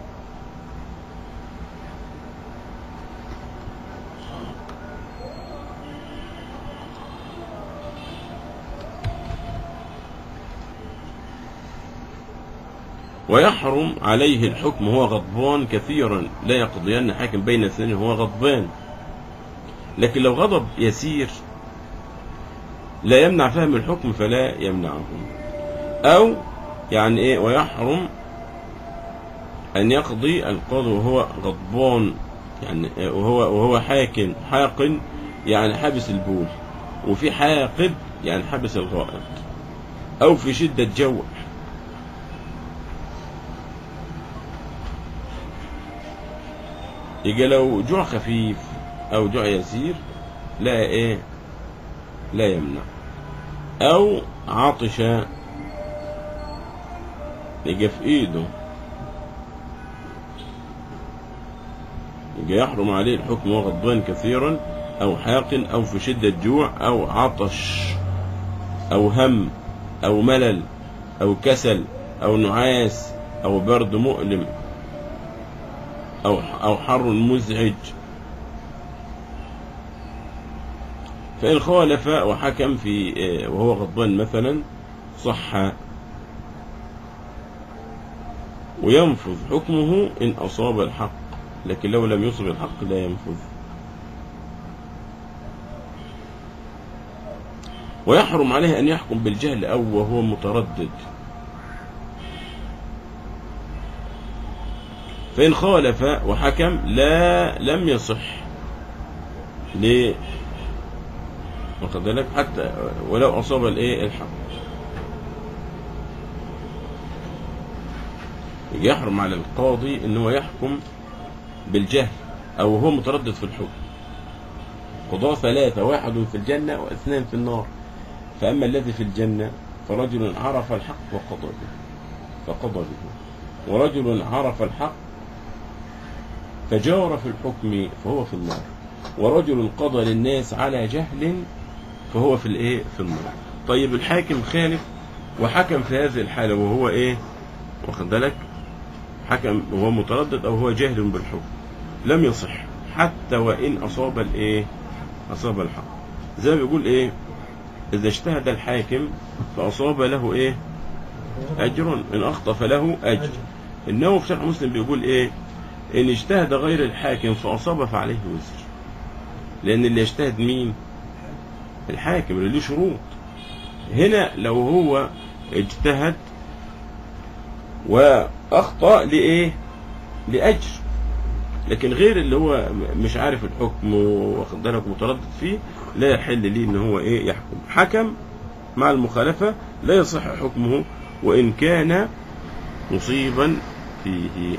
ويحرم عليه الحكم وهو غضبان كثيرا لا يقضين حاكم بين اثنين وهو غضبان لكن لو غضب يسير لا يمنع فهم الحكم فلا يمنعه أو يعني إيه ويحرم أن يقضي القاضي وهو غضبان يعني وهو وهو حاكم حاقن يعني حابس البول وفي حاقد يعني حابس الغائط أو في شدة جوع يجي لو جوع خفيف أو جوع يسير لا إيه لا يمنع أو عطش يجي في إيده يجي يحرم عليه الحكم وهو غضبان كثيرا أو حاق أو في شدة جوع أو عطش أو هم أو ملل أو كسل أو نعاس أو برد مؤلم أو أو حر مزعج فإن خالف وحكم في وهو غضبان مثلا صح وينفذ حكمه إن أصاب الحق لكن لو لم يصب الحق لا ينفذ ويحرم عليه أن يحكم بالجهل أو وهو متردد فإن خالف وحكم لا لم يصح ليه واخد بالك حتى ولو أصاب الإيه الحق يحرم على القاضي ان هو يحكم بالجهل او هو متردد في الحكم قضاة ثلاثة واحد في الجنة واثنان في النار فأما الذي في الجنة فرجل عرف الحق وقضى به فقضى به ورجل عرف الحق فجار في الحكم فهو في النار ورجل قضى للناس على جهل فهو في الايه في النار طيب الحاكم خالف وحكم في هذه الحالة وهو ايه واخد بالك حكم وهو متردد او هو جاهل بالحكم لم يصح حتى وان اصاب الايه اصاب الحق زي ما بيقول ايه اذا اجتهد الحاكم فاصاب له ايه اجر ان اخطا فله اجر انه في شرح مسلم بيقول ايه ان اجتهد غير الحاكم فاصاب فعليه وزر لان اللي يجتهد مين الحاكم اللي له شروط هنا لو هو اجتهد واخطا لايه لاجر لكن غير اللي هو مش عارف الحكم واخد بالك متردد فيه لا يحل ليه ان هو ايه يحكم حكم مع المخالفه لا يصح حكمه وان كان مصيبا فيه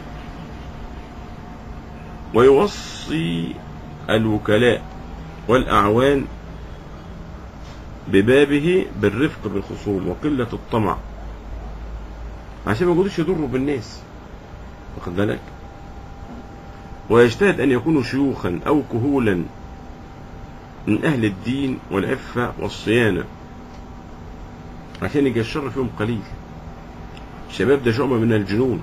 ويوصي الوكلاء والاعوان ببابه بالرفق بالخصوم وقله الطمع عشان ما يقعدوش يضروا بالناس واخد بالك ويجتهد أن يكونوا شيوخا أو كهولا من أهل الدين والعفة والصيانة عشان يجي الشر فيهم قليل الشباب ده شعبة من الجنون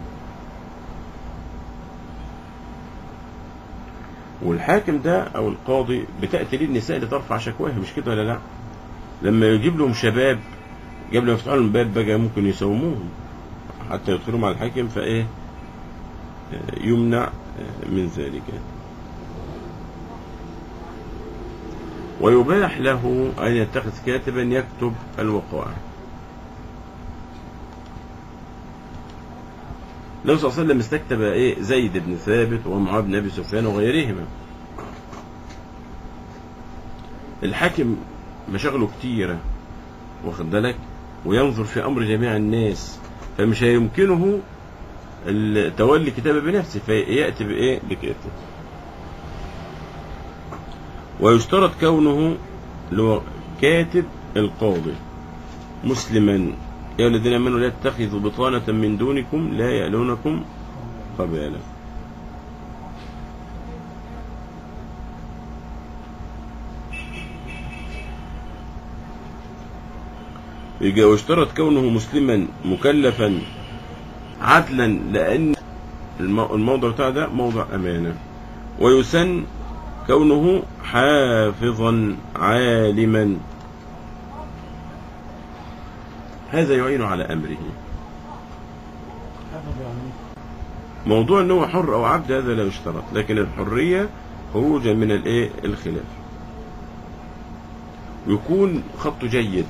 والحاكم ده أو القاضي بتأتي ليه النساء لترفع شكواها مش كده ولا لا لما يجيب لهم شباب قبل ما يفتحوا لهم الباب بقى ممكن يساوموهم حتى يدخلوا مع الحاكم فايه يمنع من ذلك ويباح له أن يتخذ كاتبا يكتب الوقائع النبي صلى الله عليه وسلم استكتب ايه زيد بن ثابت ومعاذ بن ابي سفيان وغيرهما الحاكم مشاغله كتيرة واخد بالك وينظر في امر جميع الناس فمش هيمكنه تولي كتابه بنفسه فيأتي بإيه بكاتب ويشترط كونه لو كاتب القاضي مسلما يا الذين امنوا لا تتخذوا بطانة من دونكم لا يألونكم خبالا يجي واشترط كونه مسلما مكلفا عدلا لأن الموضع بتاع ده موضع أمانة ويسن كونه حافظا عالما هذا يعين على أمره موضوع أنه حر أو عبد هذا لا يشترط لكن الحرية خروجا من الايه الخلاف يكون خطه جيد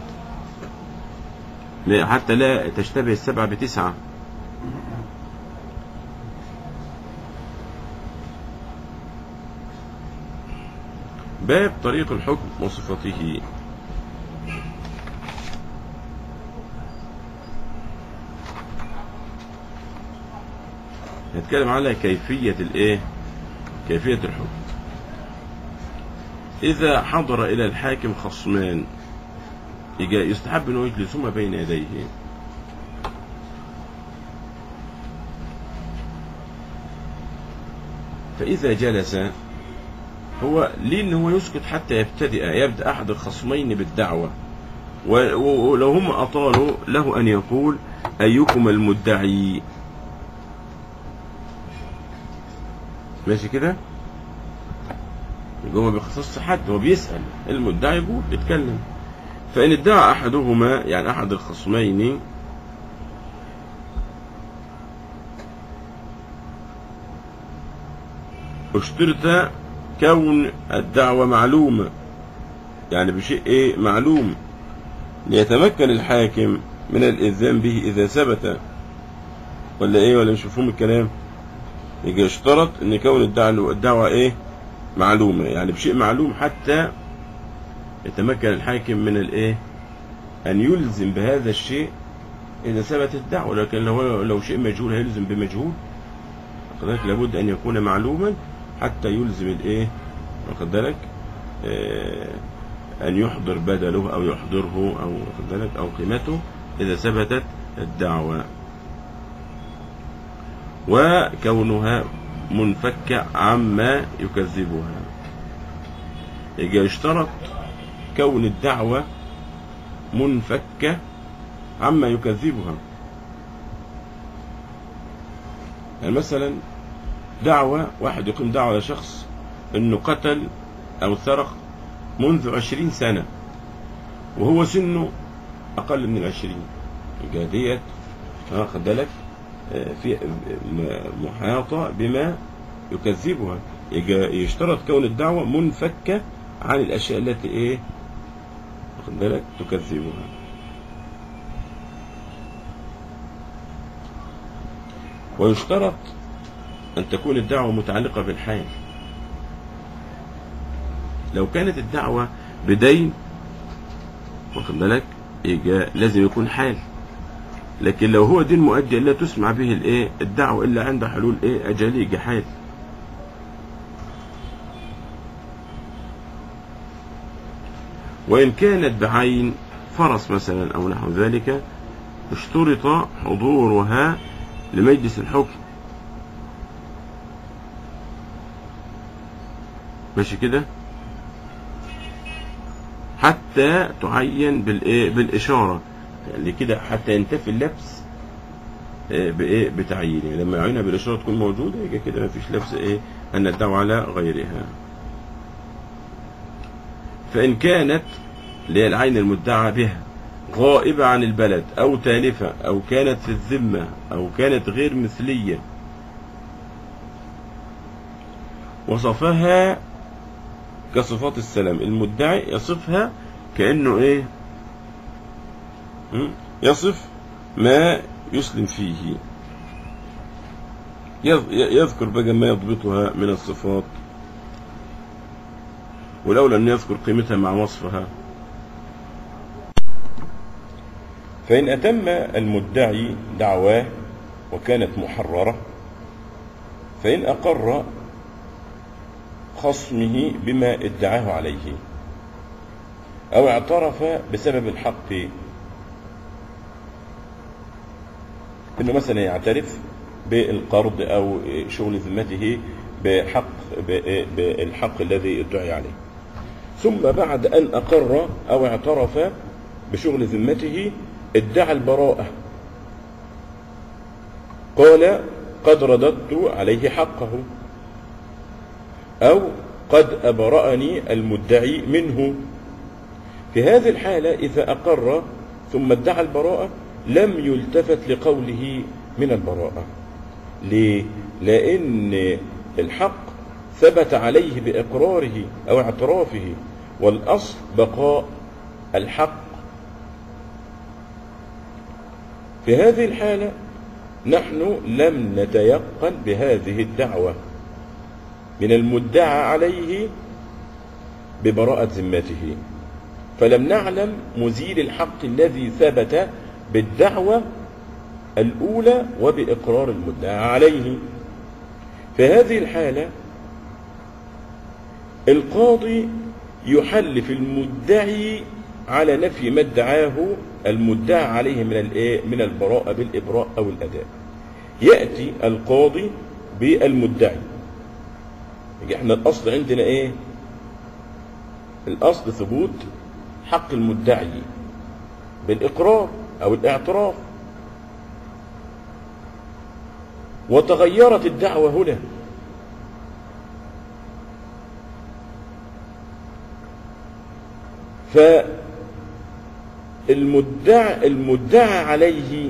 حتى لا تشتبه السبعة بتسعة باب طريق الحكم وصفته نتكلم على كيفية الايه كيفية الحكم إذا حضر إلى الحاكم خصمان يجا- يستحب أنه يجلسهما بين يديه فإذا جلس هو ليه ان هو يسكت حتى يبتدئ يبدأ أحد الخصمين بالدعوة و- و- ولو هم أطالوا له أن يقول أيكم المدعي ماشي كده يبقى هو ما بيخصصش حد هو بيسأل المدعي يقول بيتكلم فإن ادعى أحدهما يعني أحد الخصمين اشترط كون الدعوة معلومة يعني بشيء ايه معلوم ليتمكن الحاكم من الإذن به إذا ثبت ولا ايه ولا مش مفهوم الكلام يجي يشترط ان كون الدعوة, الدعوة ايه معلومة يعني بشيء معلوم حتى يتمكن الحاكم من الايه ان يلزم بهذا الشيء اذا ثبتت الدعوة لكن لو لو شيء مجهول هيلزم بمجهول كذلك لابد ان يكون معلوما حتى يلزم الايه واخد بالك آه، ان يحضر بدله او يحضره او واخد بالك او قيمته اذا ثبتت الدعوة وكونها منفكة عما يكذبها يجي يشترط كون الدعوة منفكة عما يكذبها يعني مثلا دعوة واحد يقيم دعوة لشخص انه قتل او سرق منذ عشرين سنة وهو سنه اقل من العشرين يبقى ديت واخد بالك آه، في م- محاطة بما يكذبها يجي يشترط كون الدعوة منفكة عن الاشياء التي ايه واخد بالك تكذبها ويشترط أن تكون الدعوة متعلقة بالحال لو كانت الدعوة بدين واخد بالك يبقى لازم يكون حال لكن لو هو دين مؤدي لا تسمع به الايه الدعوة إلا عند حلول ايه أجلي يبقى حال وإن كانت بعين فرس مثلا أو نحو ذلك اشترط حضورها لمجلس الحكم ماشي كده حتى تعين بالايه بالاشاره يعني كده حتى ينتفي اللبس آه، بايه بتعيينه لما يعينها بالاشاره تكون موجوده يبقى كده ما فيش لبس ايه ان الدعوه على غيرها فان كانت اللي هي العين المدعى بها غائبة عن البلد أو تالفة أو كانت في الذمة أو كانت غير مثلية وصفها كصفات السلام المدعي يصفها كأنه إيه م? يصف ما يسلم فيه يذ- يذكر بقى ما يضبطها من الصفات ولولا أن يذكر قيمتها مع وصفها فإن أتم المدعي دعواه وكانت محررة فإن أقر خصمه بما ادعاه عليه أو اعترف بسبب الحق إنه مثلا يعترف بالقرض أو شغل ذمته بحق بالحق الذي ادعي عليه ثم بعد أن أقر أو اعترف بشغل ذمته ادعى البراءة قال قد رددت عليه حقه أو قد أبرأني المدعي منه في هذه الحالة إذا أقر ثم ادعى البراءة لم يلتفت لقوله من البراءة ليه؟ لأن الحق ثبت عليه بإقراره أو اعترافه والأصل بقاء الحق في هذه الحالة نحن لم نتيقن بهذه الدعوة من المدعى عليه ببراءة ذمته فلم نعلم مزيل الحق الذي ثبت بالدعوة الأولى وبإقرار المدعى عليه في هذه الحالة القاضي يحلف المدعي على نفي ما ادعاه المدعى عليه من الايه من البراءة بالإبراء أو الأداء يأتي القاضي بالمدعي يجي احنا الأصل عندنا ايه الأصل ثبوت حق المدعي بالإقرار أو الاعتراف وتغيرت الدعوة هنا فالمدعى المدعى عليه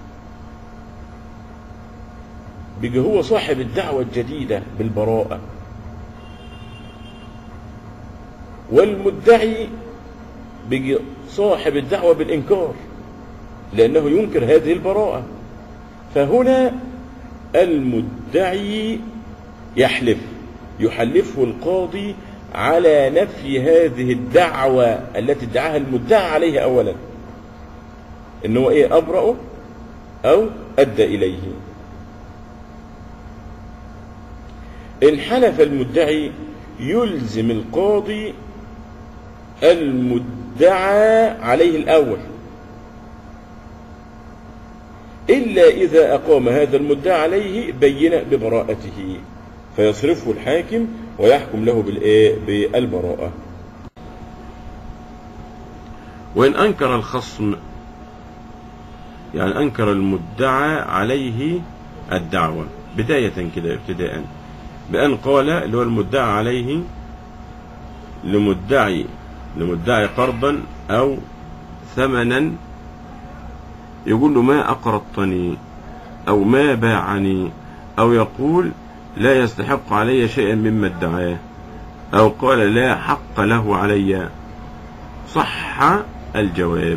بيجي هو صاحب الدعوة الجديدة بالبراءة والمدعي بيجي صاحب الدعوة بالإنكار لأنه ينكر هذه البراءة فهنا المدعي يحلف يحلفه القاضي على نفي هذه الدعوة التي ادعاها المدعى عليه أولا إن هو إيه أبرأه أو أدى إليه إن حلف المدعي يلزم القاضي المدعى عليه الأول إلا إذا أقام هذا المدعى عليه بينة ببراءته فيصرفه الحاكم ويحكم له بالإيه؟ بالبراءة وإن أنكر الخصم يعني أنكر المدعى عليه الدعوة بداية كده ابتداء بأن قال اللي هو المدعى عليه لمدعي لمدعي قرضا أو ثمنا يقول له ما أقرضتني أو ما باعني أو يقول لا يستحق علي شيئا مما ادعاه أو قال لا حق له علي صح الجواب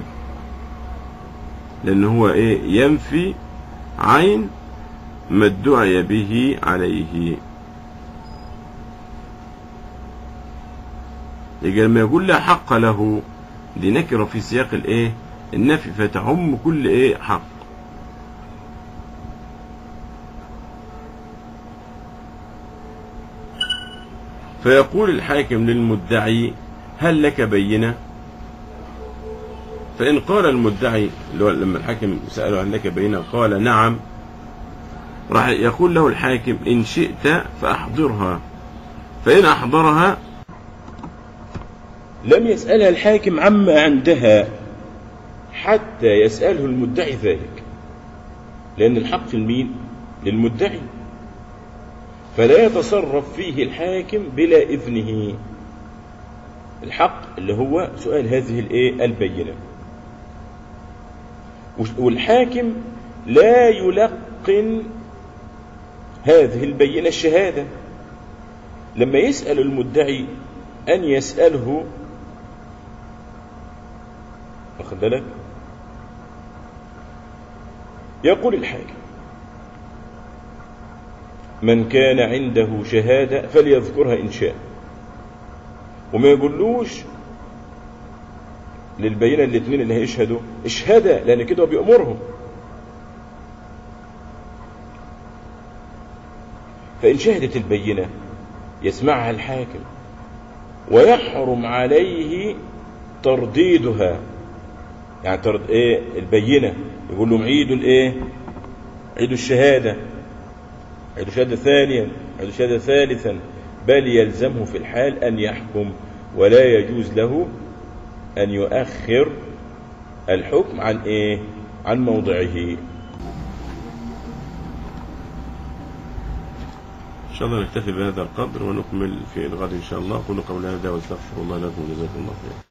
لأن هو إيه ينفي عين ما ادعي به عليه يجي لما يقول لا حق له دي نكرة في سياق الايه النفي فتعم كل ايه حق فيقول الحاكم للمدعي هل لك بينة فإن قال المدعي اللي هو لما الحاكم سأله هل لك بينة قال نعم راح يقول له الحاكم إن شئت فأحضرها فإن أحضرها لم يسألها الحاكم عما عندها حتى يسأله المدعي ذلك لأن الحق لمين؟ للمدعي فلا يتصرف فيه الحاكم بلا إذنه الحق اللي هو سؤال هذه الايه البينة والحاكم لا يلقن هذه البينة الشهادة لما يسأل المدعي أن يسأله واخد بالك يقول الحاكم من كان عنده شهادة فليذكرها إن شاء وما يقولوش للبينة الاثنين اللي هيشهدوا اشهدا لأن كده هو بيأمرهم فإن شهدت البينة يسمعها الحاكم ويحرم عليه ترديدها يعني ترد ايه البينة يقول لهم عيدوا الايه عيدوا الشهادة عيدوا الشهادة ثانيا عيدوا الشهادة ثالثا بل يلزمه في الحال أن يحكم ولا يجوز له أن يؤخر الحكم عن إيه؟ عن موضعه إن شاء الله نكتفي بهذا القدر ونكمل في الغد إن شاء الله قولوا قول هذا واستغفر الله لكم جزاكم الله خير